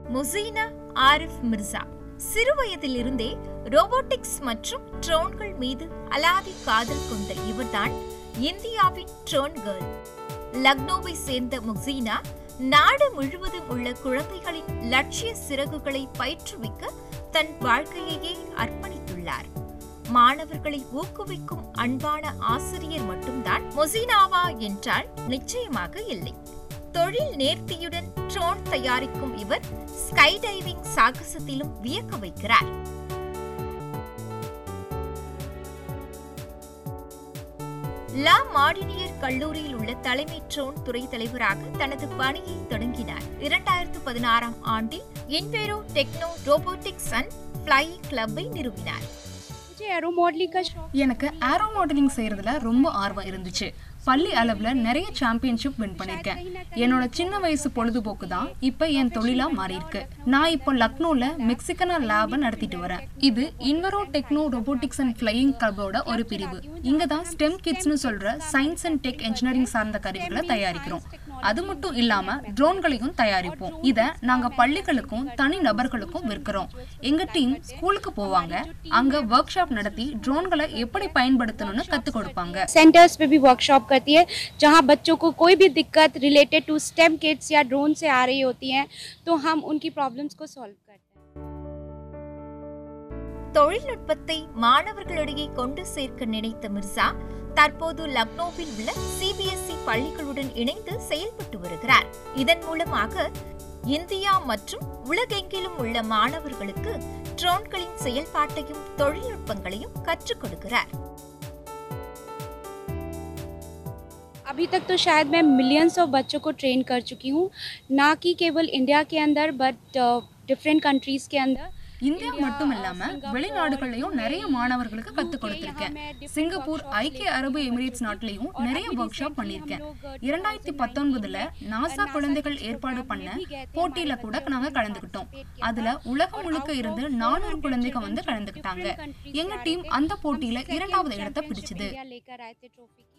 முசீனா ஆரிஃப் மிர்சா சிறுவயதிலிருந்தே ரோபோட்டிக்ஸ் மற்றும் ட்ரோன்கள் மீது அலாதி காதல் கொண்ட இவர்தான் இந்தியாவின் ட்ரோன் கேர்ள் லக்னோவை சேர்ந்த முசீனா நாடு முழுவதும் உள்ள குழந்தைகளின் லட்சிய சிறகுகளை பயிற்றுவிக்க தன் வாழ்க்கையையே அர்ப்பணித்துள்ளார் மாணவர்களை ஊக்குவிக்கும் அன்பான ஆசிரியர் மட்டும்தான் மொசினாவா என்றால் நிச்சயமாக இல்லை தொழில் நேர்த்தியுடன் ட்ரோன் தயாரிக்கும் இவர் ஸ்கை டைவிங் சாகசத்திலும் வியக்க வைக்கிறார் லா மார்டினியர் கல்லூரியில் உள்ள தலைமை ட்ரோன் துறை தலைவராக தனது பணியை தொடங்கினார் இரண்டாயிரத்து பதினாறாம் ஆண்டில் Invero Techno Robotics and Flying கிளப்பை நிறுவினார் मुझे एरो मॉडलिंग का शौक எனக்கு ஏரோ மாடலிங் செய்யறதுல ரொம்ப ஆர்வம் இருந்துச்சு பள்ளி அளவுல நிறைய சாம்பியன்ஷிப் வின் பண்ணிருக்கேன் என்னோட சின்ன வயசு பொழுதுபோக்கு தான் இப்ப என் தொழிலா மாறி இருக்கு நான் இப்போ லக்னோல மெக்சிகனா லேப நடத்திட்டு வரேன் இது Invero Techno Robotics and Flying கிளப்போட ஒரு பிரிவு இங்க தான் ஸ்டெம் கிட்ஸ்னு சொல்ற சயின்ஸ் அண்ட் டெக் இன்ஜினியரிங் சார்ந்த கருவிகளை தயாரிக்கிறோம் அது மட்டும் இல்லாம ட்ரோன்களையும் தயாரிப்போம் இத நாங்க பள்ளிகளுக்கும் தனி நபர்களுக்கும் விற்கிறோம் எங்க டீம் ஸ்கூலுக்கு போவாங்க அங்க ஒர்க் ஷாப் நடத்தி ட்ரோன்களை எப்படி பயன்படுத்தணும்னு கத்து கொடுப்பாங்க सेंटर्स पे भी वर्कशॉप करती है जहां बच्चों को कोई भी दिक्कत रिलेटेड टू स्टेम किट्स या ड्रोन से आ रही होती हैं तो हम उनकी प्रॉब्लम्स को सॉल्व करते हैं தொழில்நுட்பத்தை மாணவர்களிடையே கொண்டு சேர்க்க நினைத்த மிர்சா தற்போது லக்னோவில் உள்ள சிபிஎஸ்இ பள்ளிகளுடன் இணைந்து செயல்பட்டு வருகிறார் இதன் மூலமாக இந்தியா மற்றும் உலகெங்கிலும் உள்ள மாணவர்களுக்கு ட்ரோன்களின் செயல்பாட்டையும் தொழில்நுட்பங்களையும் கற்றுக் கொடுக்கிறார் अभी तक तो शायद मैं मिलियंस ऑफ बच्चों को ट्रेन कर चुकी हूँ ना कि केवल इंडिया के अंदर बट डिफरेंट कंट्रीज़ के अंदर இந்தியா மட்டும் இல்லாம வெளிநாடுகள்லயும் நிறைய மாணவர்களுக்கு கத்து கொடுத்திருக்கேன் சிங்கப்பூர் ஐக்கிய அரபு எமிரேட்ஸ் நாட்டிலையும் நிறைய ஒர்க் ஷாப் பண்ணிருக்கேன் இரண்டாயிரத்தி பத்தொன்பதுல நாசா குழந்தைகள் ஏற்பாடு பண்ண போட்டியில கூட நாங்க கலந்துக்கிட்டோம் அதுல உலகம் முழுக்க இருந்து நானூறு குழந்தைங்க வந்து கலந்துக்கிட்டாங்க எங்க டீம் அந்த போட்டியில இரண்டாவது இடத்தை பிடிச்சது लेकर आए थे ट्रॉफी की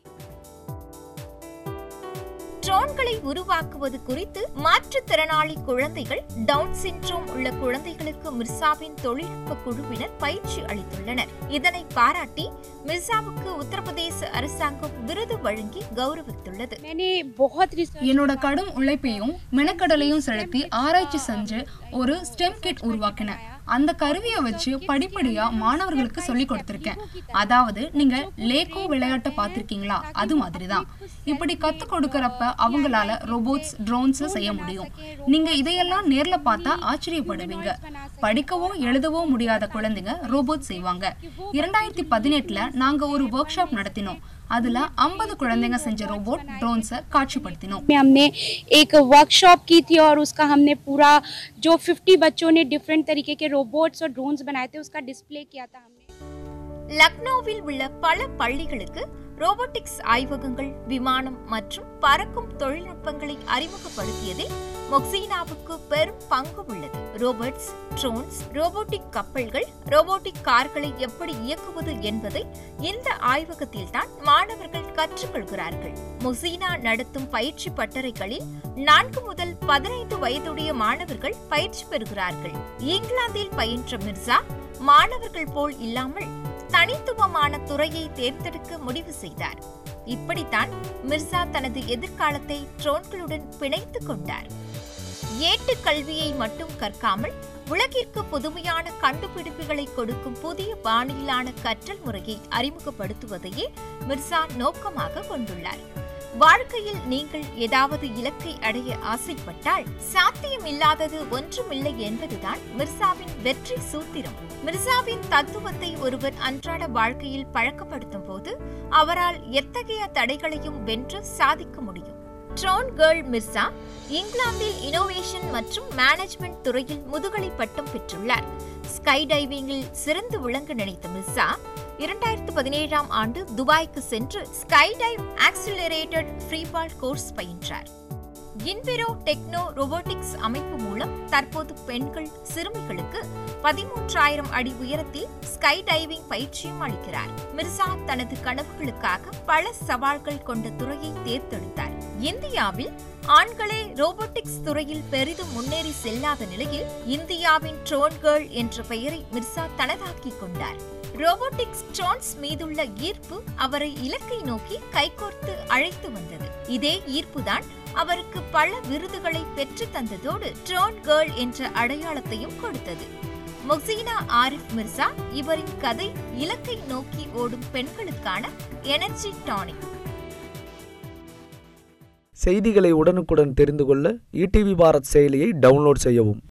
ட்ரோன்களை உருவாக்குவது குறித்து மாற்றுத்திறனாளி குழந்தைகள் டவுன் சிண்ட்ரோம் உள்ள குழந்தைகளுக்கு மிர்சாவின் தொழில்நுட்ப குழுவினர் பயிற்சி அளித்துள்ளனர் இதனை பாராட்டி மிர்சாவுக்கு உத்தரப்பிரதேச அரசாங்கம் விருது வழங்கி கௌரவித்துள்ளது मैंने बहुत रिसर्च என்னோட கடும் உழைப்பையும் மெனக்கடலையும் செலுத்தி ஆராய்ச்சி செஞ்சு ஒரு ஸ்டெம் கிட் உருவாக்கினேன் அந்த கருவியை வச்சு படிப்படியா மாணவர்களுக்கு சொல்லி கொடுத்திருக்கேன் அதாவது நீங்க லேகோ விளையாட்டை பார்த்திருக்கீங்களா அது மாதிரிதான் இப்படி கத்து கொடுக்கறப்ப அவங்களால ரோபோட்ஸ் ட்ரோன்ஸ் செய்ய முடியும் நீங்க இதையெல்லாம் நேர்ல பார்த்தா ஆச்சரியப்படுவீங்க படிக்கவோ எழுதவோ முடியாத குழந்தைங்க ரோபோட் செய்வாங்க இரண்டாயிரத்தி பதினெட்டுல நாங்க ஒரு ஒர்க் ஷாப் நடத்தினோம் அதுல ஐம்பது குழந்தைங்க செஞ்ச ரோபோட் ட்ரோன்ஸை காட்சிப்படுத்தினோம் में हमने एक वर्कशॉप की थी और उसका हमने पूरा जो 50 बच्चों ने डिफरेंट तरीके के रोबोट्स और ड्रोन्स बनाए थे उसका डिस्प्ले किया था हमने லக்னோவில் உள்ள பல பள்ளிகளுக்கு ரோபோட்டிக்ஸ் ஆய்வகங்கள் விமானம் மற்றும் பறக்கும் தொழில்நுட்பங்களை அறிமுகப்படுத்தியதில் மொக்சீனாவுக்கு பெரும் பங்கு உள்ளது ரோபோட்ஸ் ட்ரோன்ஸ் ரோபோட்டிக் கப்பல்கள் ரோபோட்டிக் கார்களை எப்படி இயக்குவது என்பதை இந்த ஆய்வகத்தில் தான் மாணவர்கள் கற்றுக்கொள்கிறார்கள் மொசீனா நடத்தும் பயிற்சி பட்டறைகளில் நான்கு முதல் பதினைந்து வயதுடைய மாணவர்கள் பயிற்சி பெறுகிறார்கள் இங்கிலாந்தில் பயின்ற மிர்சா மாணவர்கள் போல் இல்லாமல் தனித்துவமான துறையை தேர்ந்தெடுக்க முடிவு செய்தார் இப்படித்தான் மிர்சா தனது எதிர்காலத்தை ட்ரோன்களுடன் பிணைத்துக் கொண்டார் ஏட்டுக் கல்வியை மட்டும் கற்காமல் உலகிற்கு புதுமையான கண்டுபிடிப்புகளை கொடுக்கும் புதிய பாணியிலான கற்றல் முறையை அறிமுகப்படுத்துவதையே மிர்சா நோக்கமாக கொண்டுள்ளார் வாழ்க்கையில் நீங்கள் ஏதாவது இலக்கை அடைய ஆசைப்பட்டால் சாத்தியமில்லாதது ஒன்றுமில்லை என்பதுதான் மிர்சாவின் வெற்றி சூத்திரம் மிர்சாவின் தத்துவத்தை ஒருவர் அன்றாட வாழ்க்கையில் பழக்கப்படுத்தும் போது அவரால் எத்தகைய தடைகளையும் வென்று சாதிக்க முடியும் ட்ரோன் கேர்ள் மிர்சா இங்கிலாந்தில் இனோவேஷன் மற்றும் மேனேஜ்மெண்ட் துறையில் முதுகலை பட்டம் பெற்றுள்ளார் ஸ்கை டைவிங்கில் சிறந்து விளங்க நினைத்த மிர்சா இரண்டாயிரத்து பதினேழாம் ஆண்டு துபாய்க்கு சென்று skydive accelerated freefall course பயின்றார் இன்விரோ டெக்னோ ரோபோட்டிக்ஸ் அமைப்பு மூலம் தற்போது பெண்கள் சிறுமிகளுக்கு பதிமூன்றாயிரம் அடி உயரத்தில் ஸ்கை டைவிங் பயிற்சியும் அளிக்கிறார் மிர்சா தனது கனவுகளுக்காக பல சவால்கள் கொண்ட துறையை தேர்ந்தெடுத்தார் இந்தியாவில் ஆண்களே ரோபோட்டிக்ஸ் துறையில் பெரிதும் முன்னேறி செல்லாத நிலையில் இந்தியாவின் ட்ரோன் கேர்ள் என்ற பெயரை மிர்சா தனதாக்கிக் கொண்டார் ரோபோட்டிக்ஸ் ட்ரோன்ஸ் மீதுள்ள ஈர்ப்பு அவரை இலக்கை நோக்கி கைகோர்த்து அழைத்து வந்தது இதே ஈர்ப்புதான் அவருக்கு பல விருதுகளை பெற்று தந்ததோடு ட்ரோன் கேர்ள் என்ற அடையாளத்தையும் கொடுத்தது மொசீனா ஆரிஃப் மிர்சா இவரின் கதை இலக்கை நோக்கி ஓடும் பெண்களுக்கான எனர்ஜி டானிக் செய்திகளை உடனுக்குடன் தெரிந்து கொள்ள இடிவி பாரத் செயலியை டவுன்லோட் செய்யவும்